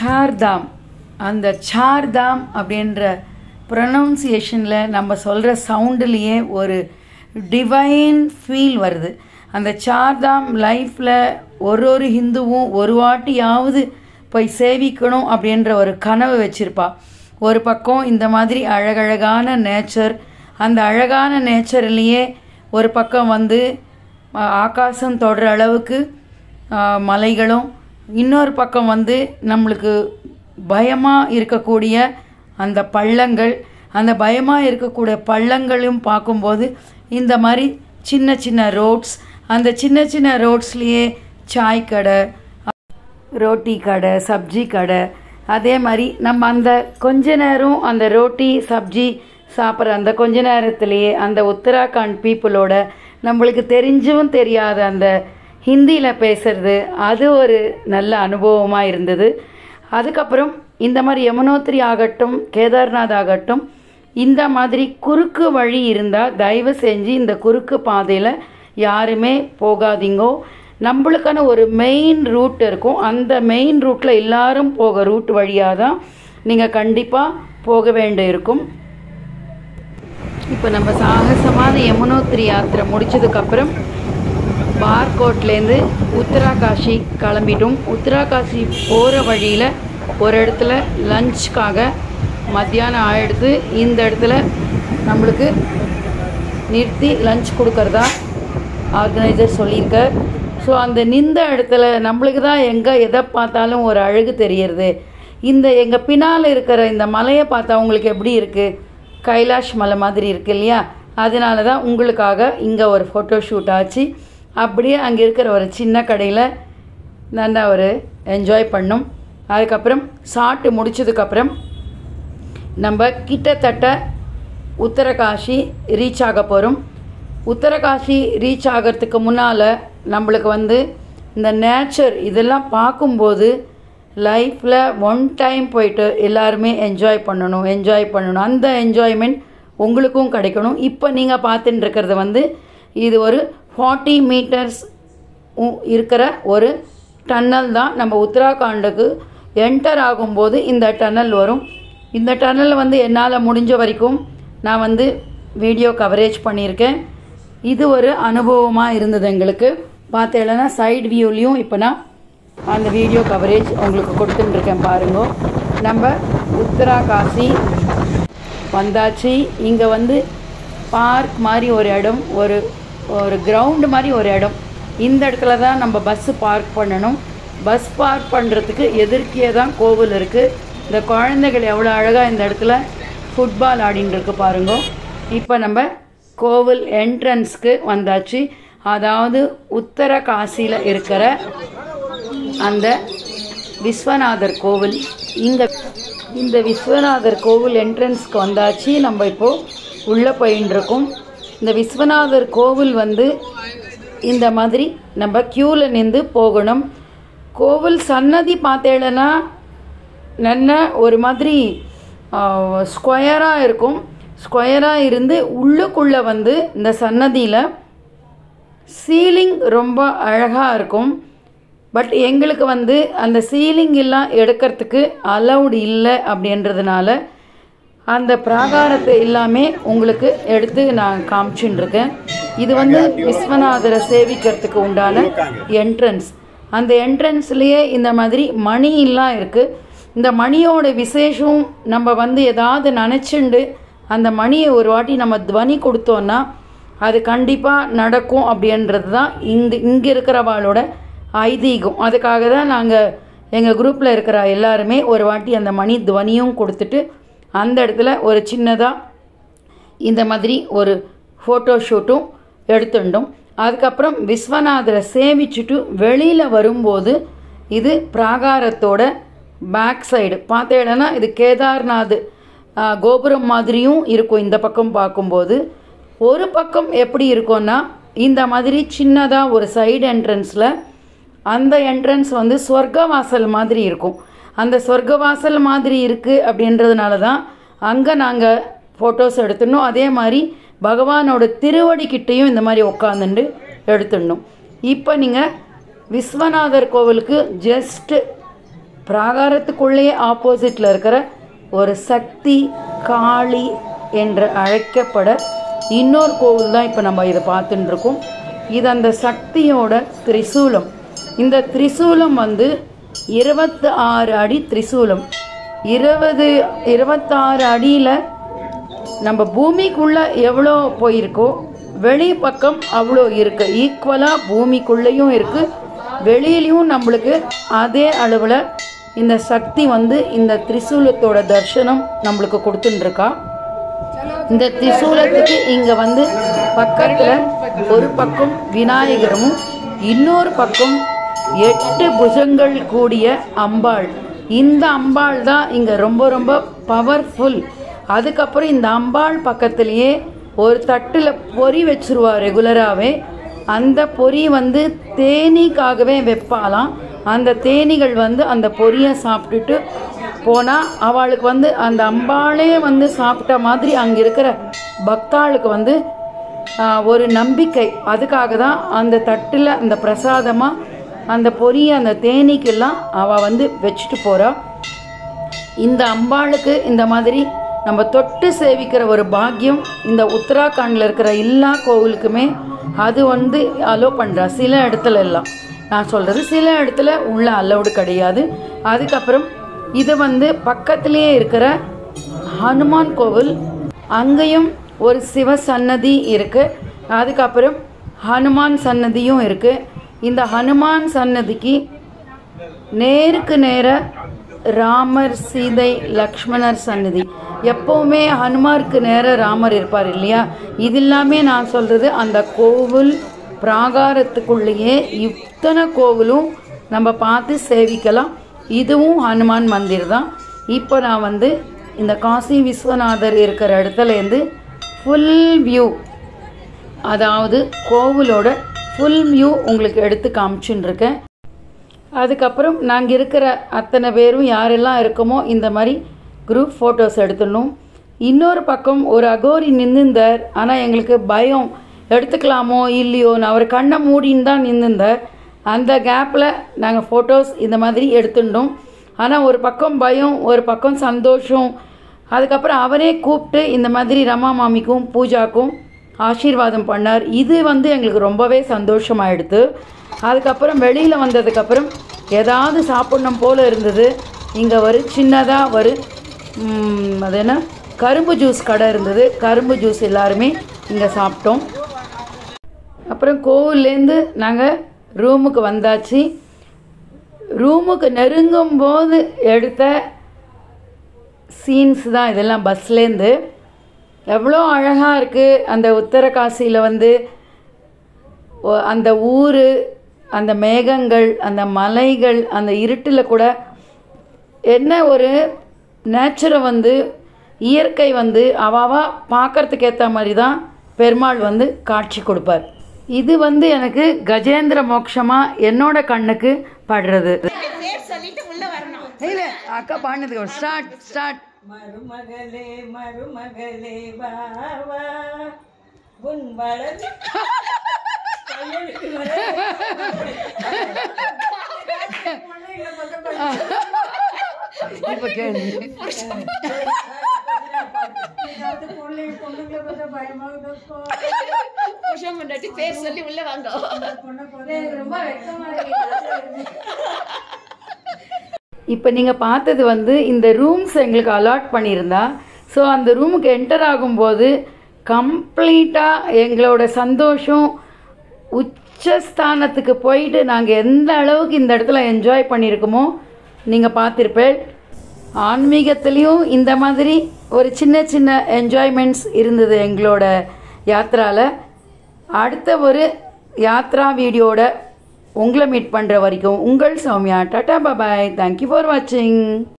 சார்தாம் அந்த சார்தாம் அப்படின்ற ப்ரொனவுன்சியேஷனில் நம்ம சொல்கிற சவுண்டுலேயே ஒரு டிவைன் ஃபீல் வருது அந்த சார்தாம் லைஃப்பில் ஒரு ஒரு ஹிந்துவும் ஒரு வாட்டியாவது போய் சேவிக்கணும் அப்படின்ற ஒரு கனவு வச்சிருப்பா ஒரு பக்கம் இந்த மாதிரி அழகழகான நேச்சர் அந்த அழகான நேச்சர்லேயே ஒரு பக்கம் வந்து அஹ், ஆகாசம் தொடுற அளவுக்கு அஹ், மலைகளும் இன்னொரு பக்கம் வந்து நம்மளுக்கு பயமாக இருக்கக்கூடிய அந்த பள்ளங்கள் அந்த பயமாக இருக்கக்கூடிய பள்ளங்களையும் பார்க்கும்போது இந்த மாதிரி சின்ன சின்ன ரோட்ஸ் அந்த சின்ன சின்ன ரோட்ஸ்லேயே சாய் கடை ரோட்டி கடை சப்ஜி கடை அதே மாதிரி நம்ம அந்த கொஞ்ச நேரம் அந்த ரோட்டி சப்ஜி சாப்பிட்ற அந்த கொஞ்ச நேரத்திலேயே அந்த உத்தராகண்ட் பீப்புளோட நம்மளுக்கு தெரிஞ்சும் தெரியாத அந்த ஹிந்தியில் பேசுறது அது ஒரு நல்ல அனுபவமாக இருந்தது அதுக்கப்புறம் இந்த மாதிரி யமுனோத்ரி ஆகட்டும் கேதார்நாத் ஆகட்டும் இந்த மாதிரி குறுக்கு வழி இருந்தால் தயவு செஞ்சு இந்த குறுக்கு பாதையில் யாருமே போகாதீங்கோ நம்மளுக்கான ஒரு மெயின் ரூட் இருக்கும் அந்த மெயின் ரூட்டில் எல்லாரும் போக ரூட் வழியாக தான் நீங்கள் கண்டிப்பாக போக வேண்டி இருக்கும் இப்போ நம்ம சாகசமான யமுனோத்ரி யாத்திரை முடிச்சதுக்கப்புறம் பார்கோட்லேருந்து உத்தராகாஷி கிளம்பிட்டோம் உத்தராகாஷி போகிற வழியில் ஒரு இடத்துல லஞ்சுக்காக மத்தியானம் ஆயிடுத்து இந்த இடத்துல நம்மளுக்கு நிறுத்தி லஞ்ச் கொடுக்கறதா ஆர்கனைசர் சொல்லியிருக்கார் ஸோ அந்த நின்ற இடத்துல நம்மளுக்கு தான் எங்கே எதை பார்த்தாலும் ஒரு அழகு தெரியறது இந்த எங்கள் பின்னால் இருக்கிற இந்த மலையை பார்த்தா உங்களுக்கு எப்படி இருக்குது கைலாஷ் மலை மாதிரி இருக்கு இல்லையா அதனால தான் உங்களுக்காக இங்கே ஒரு ஃபோட்டோ ஷூட் ஆச்சு அப்படியே அங்கே இருக்கிற ஒரு சின்ன கடையில் நல்லா ஒரு என்ஜாய் பண்ணோம் அதுக்கப்புறம் சாப்பிட்டு முடிச்சதுக்கப்புறம் நம்ம கிட்டத்தட்ட உத்தரகாஷி ரீச் ஆக போகிறோம் உத்தரகாஷி ரீச் ஆகிறதுக்கு முன்னால் நம்மளுக்கு வந்து இந்த நேச்சர் இதெல்லாம் பார்க்கும்போது லைஃப்பில் ஒன் டைம் போயிட்டு எல்லாருமே என்ஜாய் பண்ணணும் என்ஜாய் பண்ணணும் அந்த என்ஜாய்மெண்ட் உங்களுக்கும் கிடைக்கணும் இப்போ நீங்கள் பார்த்துட்டு இருக்கிறது வந்து இது ஒரு ஃபார்ட்டி மீட்டர்ஸ் இருக்கிற ஒரு டன்னல் தான் நம்ம உத்தராகண்டுக்கு என்டர் ஆகும்போது இந்த டன்னல் வரும் இந்த டன்னல் வந்து என்னால் முடிஞ்ச வரைக்கும் நான் வந்து வீடியோ கவரேஜ் பண்ணியிருக்கேன் இது ஒரு அனுபவமாக இருந்தது எங்களுக்கு பார்த்தேன்னா சைடு வியூலையும் இப்போ நான் அந்த வீடியோ கவரேஜ் உங்களுக்கு கொடுத்துட்டுருக்கேன் பாருங்க நம்ம உத்தராகாசி வந்தாச்சு இங்கே வந்து பார்க் மாதிரி ஒரு இடம் ஒரு ஒரு கிரவுண்டு மாதிரி ஒரு இடம் இந்த இடத்துல தான் நம்ம பஸ்ஸு பார்க் பண்ணணும் பஸ் பார்க் பண்ணுறதுக்கு எதிர்க்கியே தான் கோவில் இருக்குது இந்த குழந்தைகள் எவ்வளோ அழகாக இந்த இடத்துல ஃபுட்பால் ஆடின்னு இருக்கு பாருங்க இப்போ நம்ம கோவில் என்ட்ரன்ஸ்க்கு வந்தாச்சு அதாவது உத்தர காசியில் இருக்கிற அந்த விஸ்வநாதர் கோவில் இந்த இந்த விஸ்வநாதர் கோவில் என்ட்ரன்ஸ்க்கு வந்தாச்சு நம்ம இப்போ உள்ளே போயின்னு இருக்கோம் இந்த விஸ்வநாதர் கோவில் வந்து இந்த மாதிரி நம்ம க்யூவில் நின்று போகணும் கோவில் சன்னதி பார்த்தேன்னா நல்ல ஒரு மாதிரி ஸ்கொயராக இருக்கும் ஸ்கொயராக இருந்து உள்ளுக்குள்ளே வந்து இந்த சன்னதியில் சீலிங் ரொம்ப அழகாக இருக்கும் பட் எங்களுக்கு வந்து அந்த சீலிங் எல்லாம் எடுக்கிறதுக்கு அலவுட் இல்லை அப்படின்றதுனால அந்த பிராகாரத்தை எல்லாமே உங்களுக்கு எடுத்து நான் காமிச்சுன்னு இருக்கேன் இது வந்து விஸ்வநாதரை சேவிக்கிறதுக்கு உண்டான என்ட்ரன்ஸ் அந்த என்ட்ரன்ஸ்லேயே இந்த மாதிரி மணி எல்லாம் இருக்குது இந்த மணியோட விசேஷம் நம்ம வந்து ஏதாவது நினச்சிண்டு அந்த மணியை ஒரு வாட்டி நம்ம துவனி கொடுத்தோன்னா அது கண்டிப்பாக நடக்கும் அப்படின்றது தான் இந்த இங்கே இருக்கிறவாளோட ஐதீகம் அதுக்காக தான் நாங்கள் எங்கள் குரூப்பில் இருக்கிற எல்லாருமே ஒரு வாட்டி அந்த மணி துவனியும் கொடுத்துட்டு அந்த இடத்துல ஒரு சின்னதாக இந்த மாதிரி ஒரு ஃபோட்டோ ஷூட்டும் எடுத்துட்டோம் அதுக்கப்புறம் விஸ்வநாதரை சேவிச்சுட்டு வெளியில் வரும்போது இது பிராகாரத்தோட பேக் சைடு பார்த்தேன்னா இது கேதார்நாத் ஆ, கோபுரம் மாதிரியும் இருக்கும் இந்த பக்கம் பார்க்கும்போது ஒரு பக்கம் எப்படி இருக்கும்னா இந்த மாதிரி சின்னதாக ஒரு சைடு என்ட்ரன்ஸில் அந்த என்ட்ரன்ஸ் வந்து சொர்க்கவாசல் மாதிரி இருக்கும் அந்த சொர்க்கவாசல் மாதிரி இருக்குது அப்படின்றதுனால தான் அங்கே நாங்கள் ஃபோட்டோஸ் எடுத்துடணும் அதே மாதிரி பகவானோட திருவடிக்கிட்டேயும் இந்த மாதிரி உட்காந்துட்டு எடுத்துடணும் இப்போ நீங்கள் விஸ்வநாதர் கோவிலுக்கு ஜஸ்ட்டு பிராகாரத்துக்குள்ளேயே ஆப்போசிட்டில் இருக்கிற ஒரு சக்தி காளி என்று அழைக்கப்பட இன்னொரு கோவில் தான் இப்போ நம்ம இதை பார்த்துட்டு இருக்கோம் இது அந்த சக்தியோட திரிசூலம் இந்த திரிசூலம் வந்து இருபத்தி ஆறு அடி திரிசூலம் இருபது இருபத்தாறு அடியில் நம்ம பூமிக்குள்ள எவ்வளோ போயிருக்கோ வெளி பக்கம் அவ்வளோ இருக்கு ஈக்குவலாக பூமிக்குள்ளேயும் இருக்கு வெளியிலையும் நம்மளுக்கு அதே அளவில் இந்த சக்தி வந்து இந்த திரிசூலத்தோட தர்சனம் நம்மளுக்கு கொடுத்துட்டுருக்கா இந்த திரிசூலத்துக்கு இங்க வந்து பக்கத்துல ஒரு பக்கம் விநாயகரும் இன்னொரு பக்கம் எட்டு புஜங்கள் கூடிய அம்பாள் இந்த அம்பாள் தான் இங்க ரொம்ப ரொம்ப பவர்ஃபுல் அதுக்கப்புறம் இந்த அம்பாள் பக்கத்திலேயே ஒரு தட்டுல பொறி வச்சிருவா ரெகுலராகவே அந்த பொறி வந்து தேனீக்காகவே வைப்பாலாம் அந்த தேனீகள் வந்து அந்த பொரியை சாப்பிட்டுட்டு போனால் அவளுக்கு வந்து அந்த அம்பாளே வந்து சாப்பிட்ட மாதிரி அங்கே இருக்கிற பக்தாளுக்கு வந்து ஆஹ், ஒரு நம்பிக்கை அதுக்காக தான் அந்த தட்டில் அந்த பிரசாதமாக அந்த பொரியை அந்த தேனீக்கெல்லாம் அவள் வந்து வச்சுட்டு போகிறா இந்த அம்பாளுக்கு இந்த மாதிரி நம்ம தொட்டு சேவிக்கிற ஒரு பாக்கியம் இந்த உத்தராகண்டில் இருக்கிற எல்லா கோவிலுக்குமே அது வந்து அலோ பண்ணுறா சில இடத்துல எல்லாம் நான் சொல்கிறது சில இடத்துல உள்ள அலௌடு கிடையாது அதுக்கப்புறம் இது வந்து பக்கத்திலேயே இருக்கிற ஹனுமான் கோவில் அங்கேயும் ஒரு சிவ சன்னதி இருக்குது அதுக்கப்புறம் ஹனுமான் சன்னதியும் இருக்குது இந்த ஹனுமான் சன்னதிக்கு நேருக்கு நேர ராமர் சீதை லக்ஷ்மணர் சன்னதி எப்பவுமே ஹனுமாருக்கு நேர ராமர் இருப்பார் இல்லையா இது எல்லாமே நான் சொல்றது அந்த கோவில் பிராகாரத்துக்குள்ளேயே இத்தனை கோவிலும் நம்ம பார்த்து சேவிக்கலாம் இதுவும் ஹனுமான் மந்திர் தான் இப்போ நான் வந்து இந்த காசி விஸ்வநாதர் இருக்கிற இடத்துலேருந்து ஃபுல் வியூ அதாவது கோவிலோட ஃபுல் வியூ உங்களுக்கு எடுத்து காமிச்சுன்னு இருக்கேன் அதுக்கப்புறம் நாங்கள் இருக்கிற அத்தனை பேரும் யாரெல்லாம் இருக்கோமோ இந்த மாதிரி குரூப் ஃபோட்டோஸ் எடுத்துடணும் இன்னொரு பக்கம் ஒரு அகோரி நின்றுந்தார் ஆனால் எங்களுக்கு பயம் எடுத்துக்கலாமோ இல்லையோன்னு அவர் கண்ணை மூடின்னு தான் நின்றுந்தார் அந்த கேப்பில் நாங்கள் ஃபோட்டோஸ் இந்த மாதிரி எடுத்துட்டோம் ஆனால் ஒரு பக்கம் பயம் ஒரு பக்கம் சந்தோஷம் அதுக்கப்புறம் அவரே கூப்பிட்டு இந்த மாதிரி ரமா மாமிக்கும் பூஜாக்கும் ஆசீர்வாதம் பண்ணார் இது வந்து எங்களுக்கு ரொம்பவே சந்தோஷமாயிடுது அதுக்கப்புறம் வெளியில் வந்ததுக்கப்புறம் ஏதாவது சாப்பிடணும் போல் இருந்தது இங்கே ஒரு சின்னதாக ஒரு ம், அது என்ன கரும்பு ஜூஸ் கடை இருந்தது கரும்பு ஜூஸ் எல்லாருமே இங்கே சாப்பிட்டோம் அப்புறம் கோவில்லேருந்து நாங்கள் ரூமுக்கு வந்தாச்சு ரூமுக்கு நெருங்கும் போது எடுத்த சீன்ஸ் தான் இதெல்லாம் பஸ்லேருந்து எவ்வளோ அழகாக இருக்குது அந்த உத்தரகாசியில் வந்து ஒ- அந்த ஊர் அந்த மேகங்கள் அந்த மலைகள் அந்த இருட்டில் கூட என்ன ஒரு நேச்சரை வந்து இயற்கை வந்து அவாவா பார்க்கறதுக்கு ஏற்ற மாதிரி தான் பெருமாள் வந்து காட்சி கொடுப்பார் இது வந்து எனக்கு கஜேந்திர மோட்சமா என்னோட கண்ணுக்கு படுறது பேர் சொல்லிட்டு உள்ள வரணும் இல்ல அக்கா பாடினதுக்கு ஸ்டார்ட் ஸ்டார்ட் மருமகளே மருமகளே வா வா உன் வளர்ந்து இப்ப கேள்வி புருஷன் பொண்டாட்டி பேர் சொல்லி உள்ள வாங்க இப்போ நீங்கள் பார்த்தது வந்து இந்த ரூம்ஸ் எங்களுக்கு அலாட் பண்ணியிருந்தா ஸோ அந்த ரூமுக்கு என்டர் ஆகும்போது கம்ப்ளீட்டாக எங்களோட சந்தோஷம் உச்சஸ்தானத்துக்கு போயிட்டு நாங்கள் எந்த அளவுக்கு இந்த இடத்துல என்ஜாய் பண்ணியிருக்கோமோ நீங்கள் பார்த்துருப்பேன் ஆன்மீகத்துலேயும் இந்த மாதிரி ஒரு சின்ன சின்ன என்ஜாய்மெண்ட்ஸ் இருந்தது எங்களோட யாத்ரால அடுத்த ஒரு யாத்ரா வீடியோட உங்களை மீட் பண்ணுற வரைக்கும் உங்கள் Sowmya tata bye bye thank you for வாட்சிங்